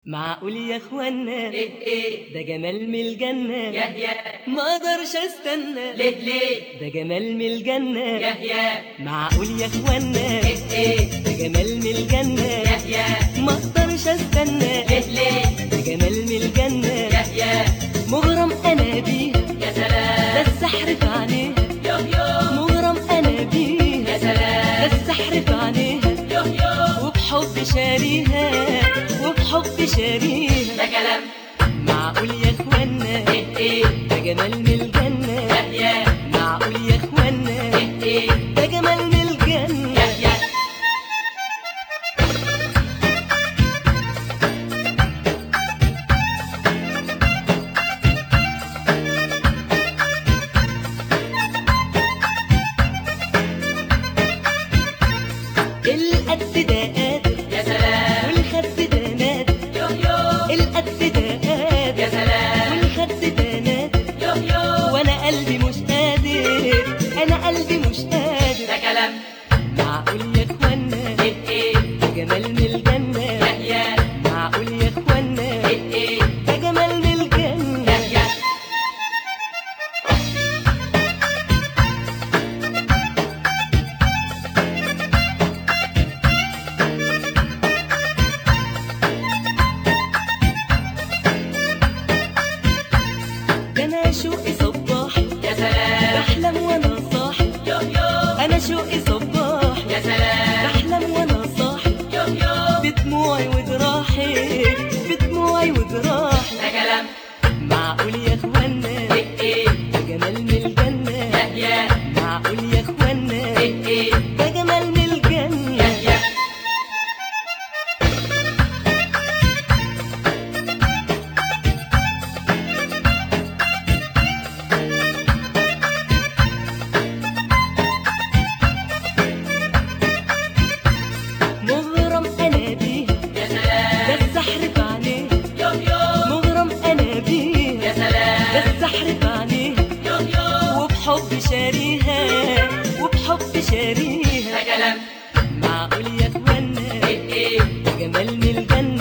معقول يا اخوانا ايه ايه ده جمال من الجنة يحيى ما اقدرش استنى ليه ليه ده جمال من الجنة يحيى معقول يا اخوانا ايه ايه ده جمال من الجنة يحيى ما اقدرش استنى ليه ليه ده جمال من الجنة يحيى مغرم انا بيه يا سلام ده السحر في عينيه يوه يوه مغرم انا بيه يا ده سلام السحر في عينيه يوه يوه وبحب شاريها وبحب شاريها ده كلام معقول يا اخوانا ايه ايه ده جمال من الجنة يحيى معقول يا اخوانا ايه ايه ده جمال من الجنة يحيى القد ده قادر يا سلام والخد ده نادر يوه يوه القد ده قادر يا سلام والخد ده نادر يوه يوه وانا قلبي مش قادر انا قلبي مش قادر ده كلام معقول يا اخوانا ايه ايه ده جمال من الجنة يحيى معقول يا اخوانا ايه ايه ده جمال من الجنة يحيى ده انا شوقي صباح يا سلام بحلم وانا صاحي يوه يوه انا شوقي صباح يا سلام بحلم وانا صاحي يوه يوه بدموعي وجراحي بدموعي وجراحي ده كلام معقول يا اخوانا ايه ايه ده جمال من الجنة يحيى معقول يا اخوانا ايه ايه ده جمال من الجنة يحيى مغرم انا بيه يا ده سلام السحر في عينيه يوه يوه مغرم انا بيه يا ده سلام السحر في عينيه يوه يوه وبحب شاريها وبحب شاريها ده كلام معقول يا اخوانا ايه ايه ده جمال من الجنة